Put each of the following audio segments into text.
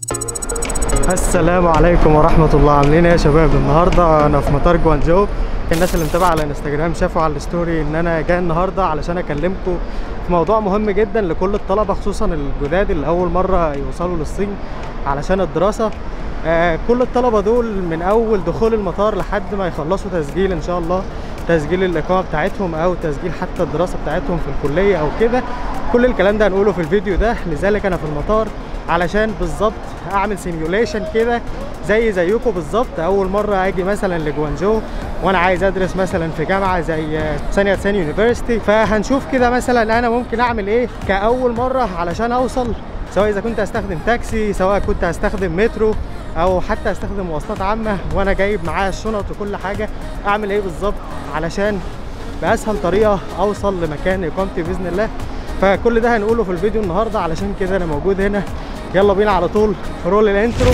السلام عليكم ورحمة الله عاملين ايه يا شباب النهاردة انا في مطار جوانجو الناس اللي متابعة على الانستجرام شافوا على الستوري ان انا جاي النهاردة علشان اكلمكم في موضوع مهم جدا لكل الطلبة خصوصا الجداد اللي اول مرة يوصلوا للصين علشان الدراسة آه كل الطلبة دول من اول دخول المطار لحد ما يخلصوا تسجيل ان شاء الله تسجيل الاقامة بتاعتهم او تسجيل حتى الدراسة بتاعتهم في الكلية او كده كل الكلام ده هنقوله في الفيديو ده لذلك انا في المطار علشان بالظبط اعمل سيميوليشن كده زي زيكم بالظبط اول مره اجي مثلا لجوانجو وانا عايز ادرس مثلا في جامعه زي سانيا تسان يونيفرستي فهنشوف كده مثلا انا ممكن اعمل ايه كاول مره علشان اوصل سواء اذا كنت هستخدم تاكسي سواء كنت هستخدم مترو او حتى هستخدم مواصلات عامه وانا جايب معايا الشنط وكل حاجه اعمل ايه بالظبط علشان باسهل طريقه اوصل لمكان اقامتي باذن الله فكل ده هنقوله في الفيديو النهارده علشان كده انا موجود هنا يلا بينا على طول رول الانترو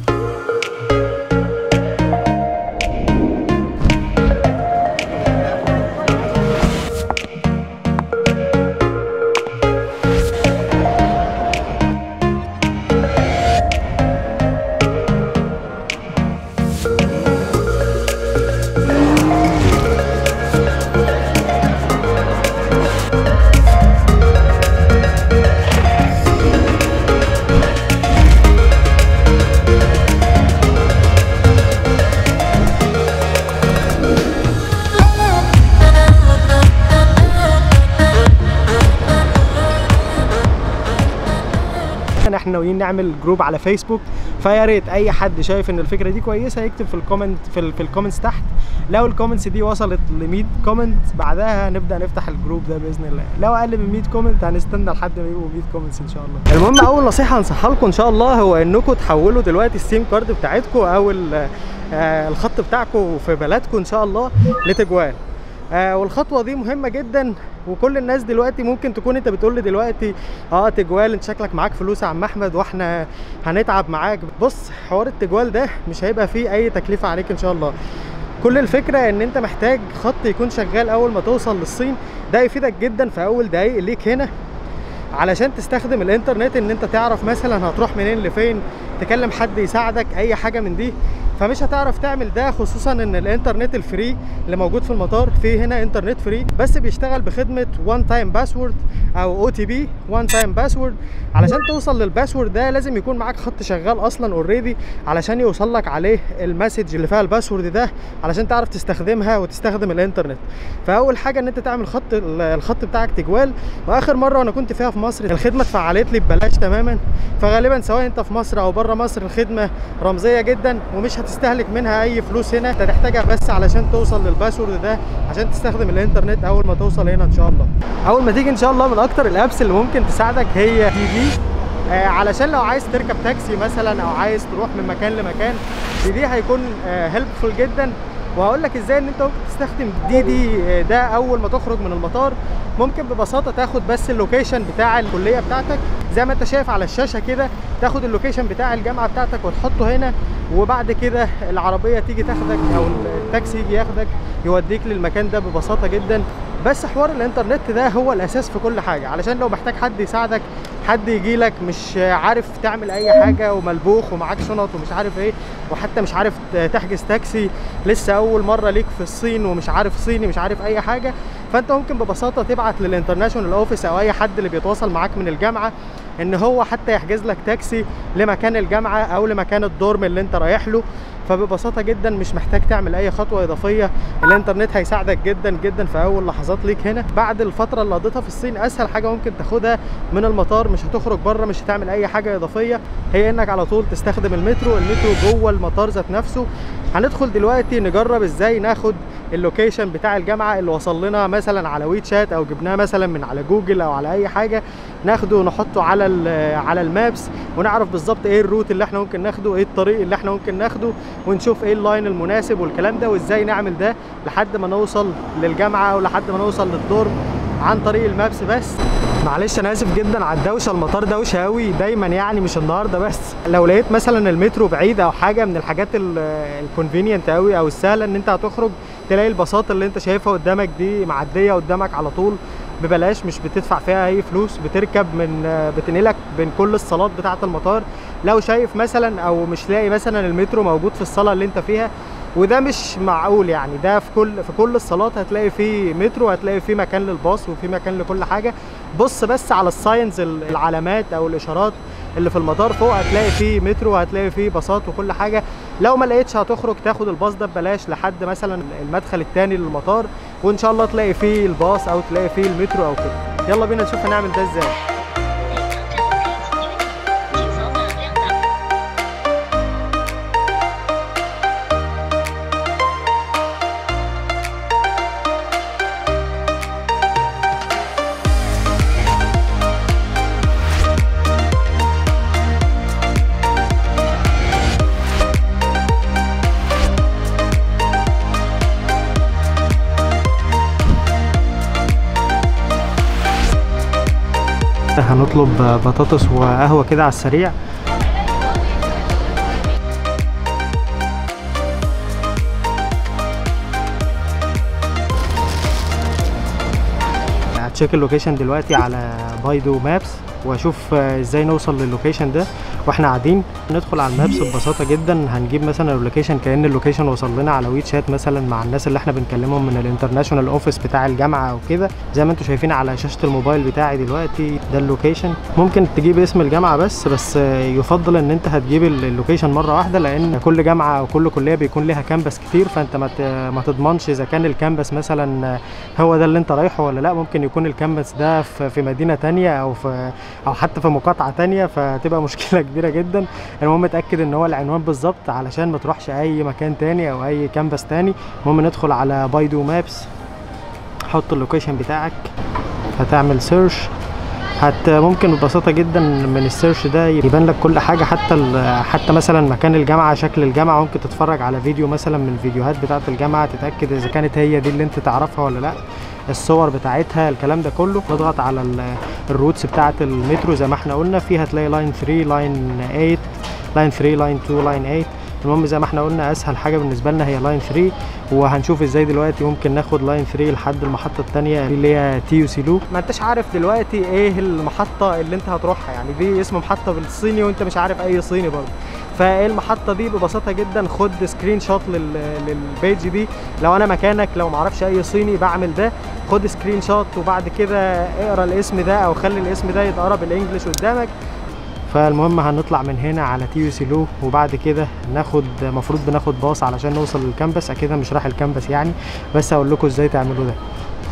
احنا ناويين نعمل جروب على فيسبوك فيا ريت اي حد شايف ان الفكره دي كويسه يكتب في الكومنت في, ال في الكومنتس تحت لو الكومنتس دي وصلت ل 100 كومنت بعدها هنبدا نفتح الجروب ده باذن الله لو اقل من 100 كومنت هنستنى لحد ما يبقوا 100 كومنتس ان شاء الله المهم اول نصيحه هنصحها لكم ان شاء الله هو انكم تحولوا دلوقتي السيم كارد بتاعتكم او الخط بتاعكم في بلدكم ان شاء الله لتجوال آه والخطوه دي مهمه جدا وكل الناس دلوقتي ممكن تكون انت بتقول لي دلوقتي اه تجوال انت شكلك معاك فلوس يا عم احمد واحنا هنتعب معاك بص حوار التجوال ده مش هيبقى فيه اي تكلفه عليك ان شاء الله كل الفكره ان انت محتاج خط يكون شغال اول ما توصل للصين ده يفيدك جدا في اول دقايق ليك هنا علشان تستخدم الانترنت ان انت تعرف مثلا هتروح منين لفين تكلم حد يساعدك اي حاجه من دي فمش هتعرف تعمل ده خصوصا ان الانترنت الفري اللي موجود في المطار في هنا انترنت فري بس بيشتغل بخدمه وان تايم باسورد او او تي بي وان تايم باسورد علشان توصل للباسورد ده لازم يكون معاك خط شغال اصلا اوريدي علشان يوصل لك عليه المسج اللي فيها الباسورد ده علشان تعرف تستخدمها وتستخدم الانترنت فاول حاجه ان انت تعمل خط الخط بتاعك تجوال واخر مره انا كنت فيها في مصر الخدمه اتفعلت لي ببلاش تماما فغالبا سواء انت في مصر او بره مصر الخدمه رمزيه جدا ومش هتستهلك منها اي فلوس هنا انت تحتاجها بس علشان توصل للباسورد ده عشان تستخدم الانترنت اول ما توصل هنا ان شاء الله اول ما تيجي ان شاء الله من اكتر الابس اللي ممكن تساعدك هي دي دي آه علشان لو عايز تركب تاكسي مثلا او عايز تروح من مكان لمكان دي دي هيكون هيلبفول آه جدا وهقول لك ازاي ان انت ممكن تستخدم دي دي ده اول ما تخرج من المطار ممكن ببساطه تاخد بس اللوكيشن بتاع الكليه بتاعتك زي ما انت شايف على الشاشه كده تاخد اللوكيشن بتاع الجامعه بتاعتك وتحطه هنا وبعد كده العربيه تيجي تاخدك او التاكسي يجي ياخدك يوديك للمكان ده ببساطه جدا بس حوار الانترنت ده هو الاساس في كل حاجه علشان لو محتاج حد يساعدك حد يجي لك مش عارف تعمل اي حاجه وملبوخ ومعاك شنط ومش عارف ايه وحتى مش عارف تحجز تاكسي لسه اول مره ليك في الصين ومش عارف صيني مش عارف اي حاجه فانت ممكن ببساطه تبعت للانترناشونال اوفيس او اي حد اللي بيتواصل معاك من الجامعه ان هو حتى يحجز لك تاكسي لمكان الجامعه او لمكان الدورم اللي انت رايح له فببساطه جدا مش محتاج تعمل اي خطوه اضافيه الانترنت هيساعدك جدا جدا في اول لحظات ليك هنا بعد الفتره اللي قضيتها في الصين اسهل حاجه ممكن تاخدها من المطار مش هتخرج بره مش هتعمل اي حاجه اضافيه هي انك على طول تستخدم المترو المترو جوه المطار ذات نفسه هندخل دلوقتي نجرب ازاي ناخد اللوكيشن بتاع الجامعه اللي وصل لنا مثلا على ويت شات او جبناه مثلا من على جوجل او على اي حاجه ناخده ونحطه على على المابس ونعرف بالظبط ايه الروت اللي احنا ممكن ناخده ايه الطريق اللي احنا ممكن ناخده ونشوف ايه اللاين المناسب والكلام ده وازاي نعمل ده لحد ما نوصل للجامعه او لحد ما نوصل للدور عن طريق المابس بس معلش انا اسف جدا على الدوشه المطار دوشه قوي دايما يعني مش النهارده بس لو لقيت مثلا المترو بعيد او حاجه من الحاجات الكونفينينت قوي او السهله ان انت هتخرج تلاقي الباصات اللي انت شايفها قدامك دي معديه قدامك على طول ببلاش مش بتدفع فيها اي فلوس بتركب من بتنقلك بين كل الصالات بتاعه المطار لو شايف مثلا او مش لاقي مثلا المترو موجود في الصاله اللي انت فيها وده مش معقول يعني ده في كل في كل الصالات هتلاقي فيه مترو هتلاقي فيه مكان للباص وفي مكان لكل حاجه بص بس على الساينز العلامات او الاشارات اللي في المطار فوق هتلاقي فيه مترو هتلاقي فيه باصات وكل حاجه لو ما لقيتش هتخرج تاخد الباص ده ببلاش لحد مثلا المدخل الثاني للمطار وان شاء الله تلاقي فيه الباص او تلاقي فيه المترو او كده يلا بينا نشوف هنعمل ده ازاي هنطلب بطاطس وقهوة كده على السريع هتشيك اللوكيشن دلوقتي على بايدو مابس واشوف ازاي نوصل للوكيشن ده واحنا قاعدين ندخل على المابس ببساطه جدا هنجيب مثلا اللوكيشن كان اللوكيشن وصل لنا على ويت شات مثلا مع الناس اللي احنا بنكلمهم من الانترناشونال اوفيس بتاع الجامعه او كده زي ما انتم شايفين على شاشه الموبايل بتاعي دلوقتي ده اللوكيشن ممكن تجيب اسم الجامعه بس بس يفضل ان انت هتجيب اللوكيشن مره واحده لان كل جامعه او كل كليه بيكون ليها كامبس كتير فانت ما ما تضمنش اذا كان الكامبس مثلا هو ده اللي انت رايحه ولا لا ممكن يكون الكامبس ده في مدينه تانية او في او حتى في مقاطعه تانية فتبقى مشكله كبيره جدا المهم اتاكد ان هو العنوان بالظبط علشان ما تروحش اي مكان تاني او اي كامبس تاني المهم ندخل على بايدو مابس حط اللوكيشن بتاعك هتعمل سيرش هت ممكن ببساطه جدا من السيرش ده يبان لك كل حاجه حتى حتى مثلا مكان الجامعه شكل الجامعه ممكن تتفرج على فيديو مثلا من الفيديوهات بتاعه الجامعه تتاكد اذا كانت هي دي اللي انت تعرفها ولا لا الصور بتاعتها الكلام ده كله نضغط على الروتس بتاعه المترو زي ما احنا قلنا فيها هتلاقي لاين 3 لاين 8 لاين 3 لاين 2 لاين 8 المهم زي ما احنا قلنا اسهل حاجه بالنسبه لنا هي لاين 3 وهنشوف ازاي دلوقتي ممكن ناخد لاين 3 لحد المحطه الثانيه اللي هي تيو سيلو ما انتش عارف دلوقتي ايه المحطه اللي انت هتروحها يعني دي اسم محطه بالصيني وانت مش عارف اي صيني برضه فايه المحطه دي ببساطه جدا خد سكرين شوت للبيج دي لو انا مكانك لو معرفش اي صيني بعمل ده خد سكرين شوت وبعد كده اقرا الاسم ده او خلي الاسم ده يتقرا بالانجلش قدامك فالمهم هنطلع من هنا على تيو سيلو وبعد كده ناخد المفروض بناخد باص علشان نوصل للكامبس اكيد مش رايح الكامبس يعني بس هقول لكم ازاي تعملوا ده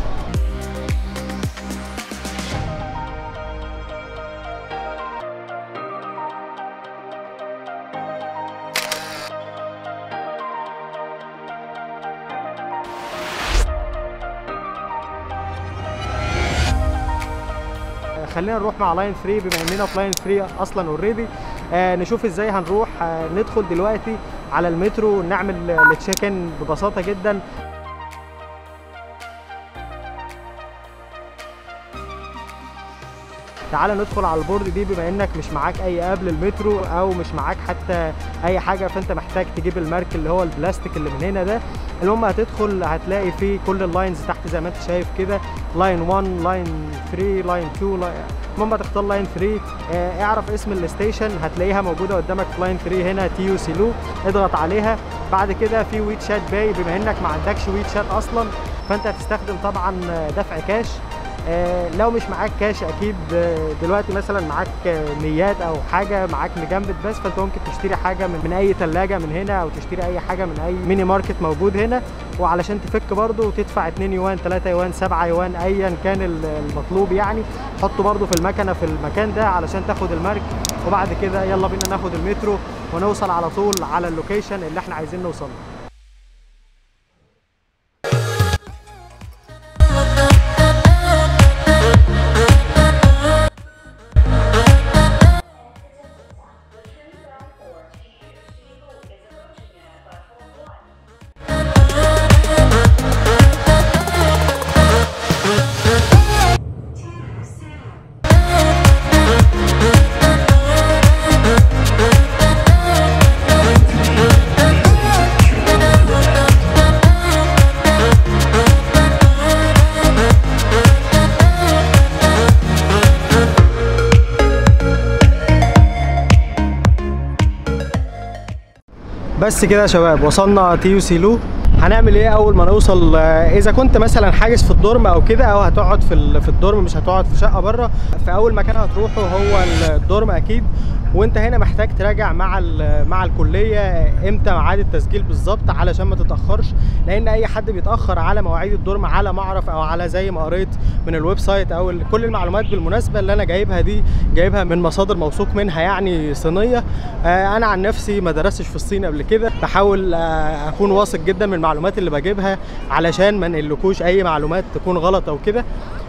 خلينا نروح مع لاين 3 بما اننا في لاين 3 اصلا اوريدي آه نشوف ازاي هنروح آه ندخل دلوقتي على المترو نعمل التشيك ان ببساطه جدا تعال ندخل على البورد دي بما انك مش معاك اي اب للمترو او مش معاك حتى اي حاجه فانت محتاج تجيب المارك اللي هو البلاستيك اللي من هنا ده المهم هتدخل هتلاقي فيه كل اللاينز تحت زي ما انت شايف كده لاين 1 لاين 3 لاين 2 لاين المهم هتختار لاين 3 اه اعرف اسم الستيشن هتلاقيها موجوده قدامك في لاين 3 هنا تيو سيلو اضغط عليها بعد كده في ويت شات باي بما انك ما عندكش ويت شات اصلا فانت هتستخدم طبعا دفع كاش آه لو مش معاك كاش اكيد آه دلوقتي مثلا معاك آه نيات او حاجه معاك مجمد بس فانت ممكن تشتري حاجه من, من اي ثلاجه من هنا او تشتري اي حاجه من اي ميني ماركت موجود هنا وعلشان تفك برضه وتدفع 2 يوان 3 يوان 7 يوان ايا كان المطلوب يعني حطه برضه في المكنه في المكان ده علشان تاخد المارك وبعد كده يلا بينا ناخد المترو ونوصل على طول على اللوكيشن اللي احنا عايزين نوصل له بس كده يا شباب وصلنا تي يو سي لو هنعمل ايه اول ما نوصل آه، اذا كنت مثلا حاجز في الدورم او كده او هتقعد في ال- في الدورم مش هتقعد في شقه بره فاول مكان هتروحه هو الدورم اكيد وانت هنا محتاج تراجع مع ال- مع الكليه امتى ميعاد التسجيل بالظبط علشان ما تتاخرش لان اي حد بيتاخر على مواعيد الدورم على ما اعرف او على زي ما قريت من الويب سايت او ال- كل المعلومات بالمناسبه اللي انا جايبها دي جايبها من مصادر موثوق منها يعني صينيه آه، انا عن نفسي ما درستش في الصين قبل كده بحاول آه، اكون واثق جدا من المعلومات اللي بجيبها علشان ما نقلكوش اي معلومات تكون غلط او كده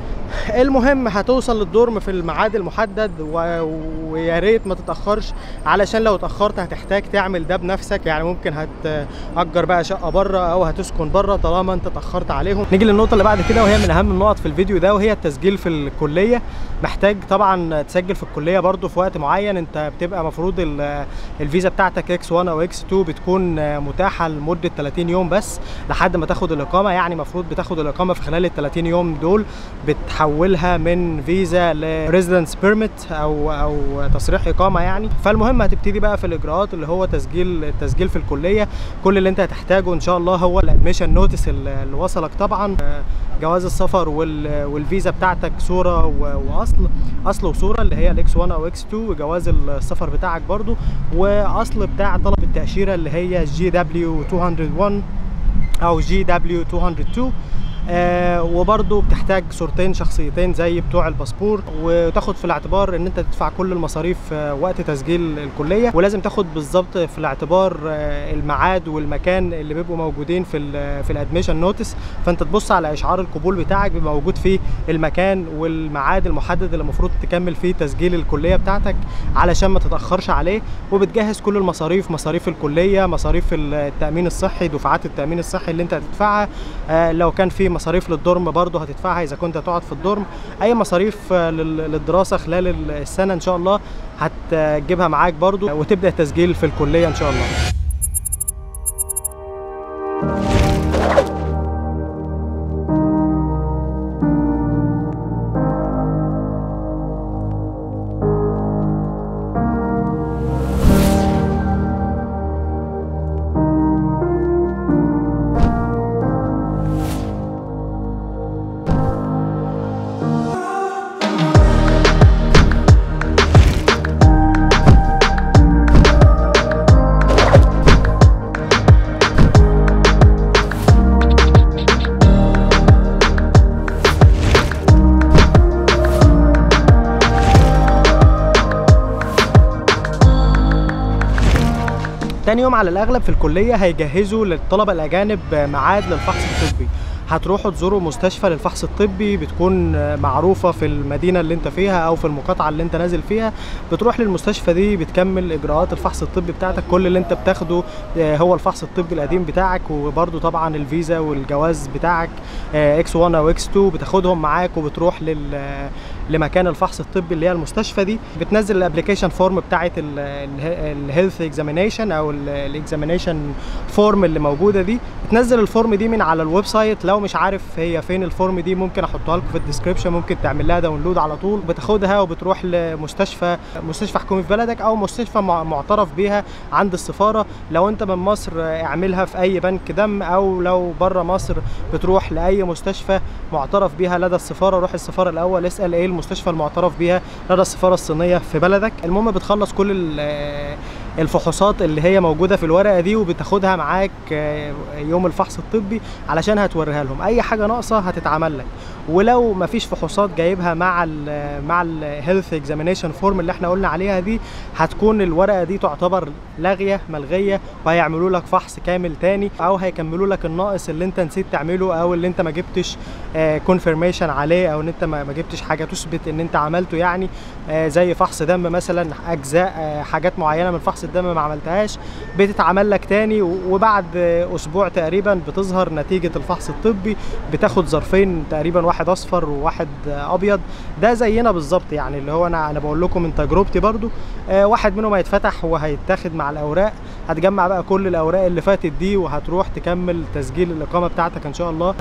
المهم هتوصل للدورم في الميعاد المحدد و... ويا ريت ما تتاخرش علشان لو اتاخرت هتحتاج تعمل ده بنفسك يعني ممكن هتأجر بقى شقه بره او هتسكن بره طالما انت اتاخرت عليهم نيجي للنقطه اللي بعد كده وهي من اهم النقط في الفيديو ده وهي التسجيل في الكليه محتاج طبعا تسجل في الكليه برضو في وقت معين انت بتبقى مفروض ال- الفيزا بتاعتك اكس 1 او اكس 2 بتكون متاحه لمده 30 يوم بس لحد ما تاخد الاقامه يعني مفروض بتاخد الاقامه في خلال ال 30 يوم دول بتحولها من فيزا لريزيدنس بيرميت او او تصريح اقامه يعني فالمهم هتبتدي بقى في الاجراءات اللي هو تسجيل التسجيل في الكليه كل اللي انت هتحتاجه ان شاء الله هو الادميشن نوتس اللي اللي وصلك طبعا آه، جواز السفر وال- والفيزا بتاعتك صوره و- واصل اصل وصوره اللي هي الاكس 1 او اكس 2 وجواز السفر بتاعك برضو واصل بتاع طلب التاشيره اللي هي جي دبليو 201 او جي دبليو 202 آه وبرضه بتحتاج صورتين شخصيتين زي بتوع الباسبور وتاخد في الاعتبار ان انت تدفع كل المصاريف آه وقت تسجيل الكليه ولازم تاخد بالظبط في الاعتبار آه الميعاد والمكان اللي بيبقوا موجودين في ال في الادميشن نوتس فانت تبص على اشعار القبول بتاعك بيبقى موجود فيه المكان والميعاد المحدد اللي المفروض تكمل فيه تسجيل الكليه بتاعتك علشان ما تتاخرش عليه وبتجهز كل المصاريف مصاريف الكليه مصاريف التامين الصحي دفعات التامين الصحي اللي انت هتدفعها آه لو كان في مصاريف للدورم برضه هتدفعها اذا كنت هتقعد في الدورم اي مصاريف آه، لل- للدراسه خلال السنه ان شاء الله هتجيبها معاك برضه وتبدا التسجيل في الكليه ان شاء الله تاني يوم على الاغلب في الكليه هيجهزوا للطلبه الاجانب ميعاد للفحص الطبي هتروحوا تزوروا مستشفى للفحص الطبي بتكون معروفه في المدينه اللي انت فيها او في المقاطعه اللي انت نازل فيها بتروح للمستشفى دي بتكمل اجراءات الفحص الطبي بتاعتك كل اللي انت بتاخده آه، هو الفحص الطبي القديم بتاعك وبرده طبعا الفيزا والجواز بتاعك اكس 1 او اكس 2 بتاخدهم معاك وبتروح لل لمكان الفحص الطبي اللي هي المستشفى دي بتنزل الابلكيشن فورم بتاعت الهيلث اكزامينيشن او الاكزامينيشن فورم اللي موجوده دي بتنزل الفورم دي من على الويب سايت لو مش عارف هي فين الفورم دي ممكن احطها لكم في الديسكربشن ممكن تعمل لها داونلود على طول بتاخدها وبتروح لمستشفى مستشفى حكومي في بلدك او مستشفى مع- معترف بيها عند السفاره لو انت من مصر اعملها في اي بنك دم او لو بره مصر بتروح لاي مستشفى معترف بيها لدى السفاره روح السفاره الاول اسال ايه المستشفى المعترف بيها لدى السفاره الصينيه في بلدك المهم بتخلص كل ال- الفحوصات اللي هي موجوده في الورقه دي وبتاخدها معاك آه، يوم الفحص الطبي علشان هتوريها لهم اي حاجه ناقصه هتتعمل لك ولو مفيش فحوصات جايبها مع ال مع الهيلث اكزامينيشن فورم اللي احنا قلنا عليها دي هتكون الورقه دي تعتبر لاغيه ملغيه وهيعملوا لك فحص كامل تاني او هيكملوا لك الناقص اللي انت نسيت تعمله او اللي انت ما جبتش كونفirmation عليه او ان انت ما ما جبتش حاجه تثبت ان انت عملته يعني آه، زي فحص دم مثلا اجزاء آه، حاجات معينه من فحص الدم ما عملتهاش بتتعمل لك تاني و- وبعد آه، اسبوع تقريبا بتظهر نتيجه الفحص الطبي بتاخد ظرفين تقريبا واحد اصفر وواحد آه، ابيض ده زينا بالظبط يعني اللي هو انا انا بقول لكم من تجربتي برضو آه، واحد منهم هيتفتح وهيتاخد مع الاوراق هتجمع بقى كل الاوراق اللي فاتت دي وهتروح تكمل تسجيل الاقامه بتاعتك ان شاء الله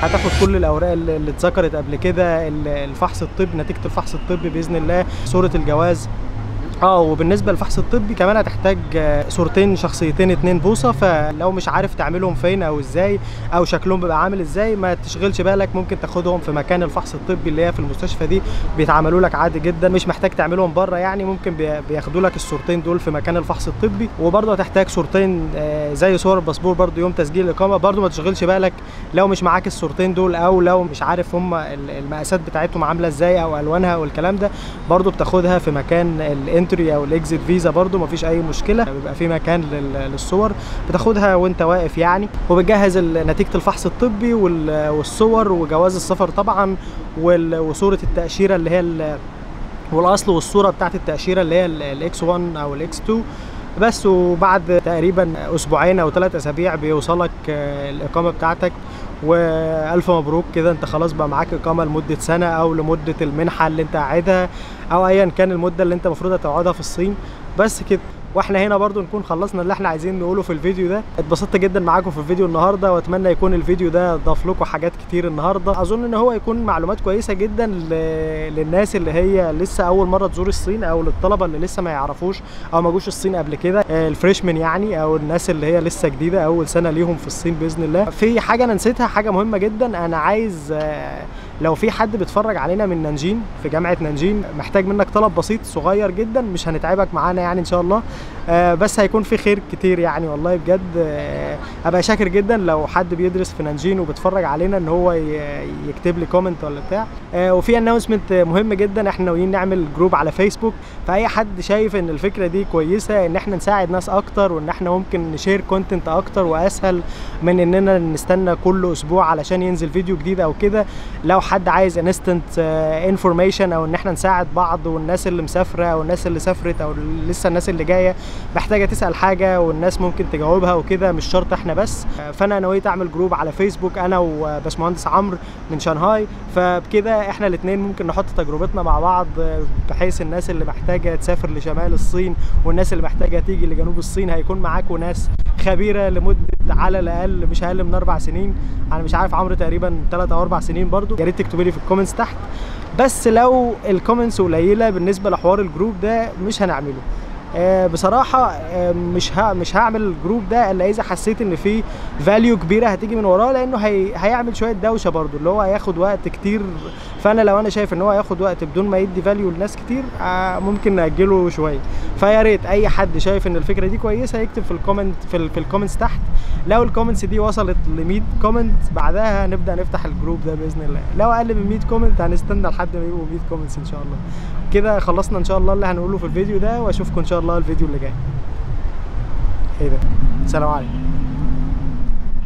هتاخد كل الاوراق اللي اللي اتذكرت قبل كده ال- الفحص الطبي نتيجه الفحص الطبي باذن الله صوره الجواز اه وبالنسبه للفحص الطبي كمان هتحتاج آه، صورتين شخصيتين اتنين بوصه فلو مش عارف تعملهم فين او ازاي او شكلهم بيبقى عامل ازاي ما تشغلش بالك ممكن تاخدهم في مكان الفحص الطبي اللي هي في المستشفى دي بيتعملوا لك عادي جدا مش محتاج تعملهم بره يعني ممكن بي- بياخدوا لك الصورتين دول في مكان الفحص الطبي وبرضه هتحتاج صورتين آه، زي صور الباسبور برضه يوم تسجيل الاقامه برضه ما تشغلش بالك لو مش معاك الصورتين دول او لو مش عارف هم ال- المقاسات بتاعتهم عامله ازاي او الوانها والكلام ده برضه بتاخدها في مكان الانتري او الاكزيت فيزا برضه مفيش اي مشكله بيبقى في مكان لل- للصور بتاخدها وانت واقف يعني وبتجهز ال- نتيجه الفحص الطبي وال- والصور وجواز السفر طبعا وال- وصوره التاشيره اللي هي ال- والاصل والصوره بتاعت التاشيره اللي هي الاكس 1 او الاكس 2 بس وبعد تقريبا اسبوعين او ثلاث اسابيع بيوصلك آه، الاقامه بتاعتك والف مبروك كده انت خلاص بقى معاك اقامه لمده سنه او لمده المنحه اللي انت قاعدها او ايا كان المده اللي انت المفروض هتقعدها في الصين بس كده واحنا هنا برضو نكون خلصنا اللي احنا عايزين نقوله في الفيديو ده اتبسطت جدا معاكم في الفيديو النهارده واتمنى يكون الفيديو ده ضاف لكم حاجات كتير النهارده اظن ان هو يكون معلومات كويسه جدا ل... للناس اللي هي لسه اول مره تزور الصين او للطلبه اللي لسه ما يعرفوش او ما جوش الصين قبل كده آه، الفريشمان يعني او الناس اللي هي لسه جديده اول سنه ليهم في الصين باذن الله في حاجه انا نسيتها حاجه مهمه جدا انا عايز آه، لو في حد بيتفرج علينا من نانجين في جامعه نانجين محتاج منك طلب بسيط صغير جدا مش هنتعبك معانا يعني ان شاء الله آه، بس هيكون في خير كتير يعني والله بجد آه، ابقى شاكر جدا لو حد بيدرس في نانجين وبيتفرج علينا ان هو ي- يكتب لي كومنت ولا بتاع آه، وفي اناونسمنت مهم جدا احنا ناويين نعمل جروب على فيسبوك فاي حد شايف ان الفكره دي كويسه ان احنا نساعد ناس اكتر وان احنا ممكن نشير كونتنت اكتر واسهل من اننا نستنى كل اسبوع علشان ينزل فيديو جديد او كده لو حد عايز انستنت انفورميشن او ان احنا نساعد بعض والناس اللي مسافره او الناس اللي سافرت او لسه الناس اللي جايه محتاجه تسال حاجه والناس ممكن تجاوبها وكده مش شرط احنا بس آه، فانا نويت اعمل جروب على فيسبوك انا وباشمهندس عمرو من شانهاي فبكده احنا الاثنين ممكن نحط تجربتنا مع بعض آه، بحيث الناس اللي محتاجه تسافر لشمال الصين والناس اللي محتاجه تيجي لجنوب الصين هيكون معاكم ناس خبيره لمده على الاقل مش اقل من اربع سنين انا مش عارف عمرو تقريبا ثلاث او اربع سنين برضو يا ريت تكتبوا لي في الكومنتس تحت بس لو الكومنتس قليله بالنسبه لحوار الجروب ده مش هنعمله آه، بصراحه آه، مش ها مش هعمل الجروب ده الا اذا حسيت ان في فاليو كبيره هتيجي من وراه لانه هي هيعمل شويه دوشه برضو اللي هو هياخد وقت كتير فانا لو انا شايف ان هو هياخد وقت بدون ما يدي فاليو لناس كتير آه، ممكن ناجله شويه فيا ريت اي حد شايف ان الفكره دي كويسه يكتب في الكومنت في, ال- في الكومنتس تحت لو الكومنتس دي وصلت ل 100 كومنت بعدها هنبدا نفتح الجروب ده باذن الله لو اقل من 100 كومنت هنستنى لحد ما يبقوا 100 كومنتس ان شاء الله كده خلصنا ان شاء الله اللي هنقوله في الفيديو ده واشوفكم ان شاء الله الفيديو اللي جاي ايه ده سلام عليكم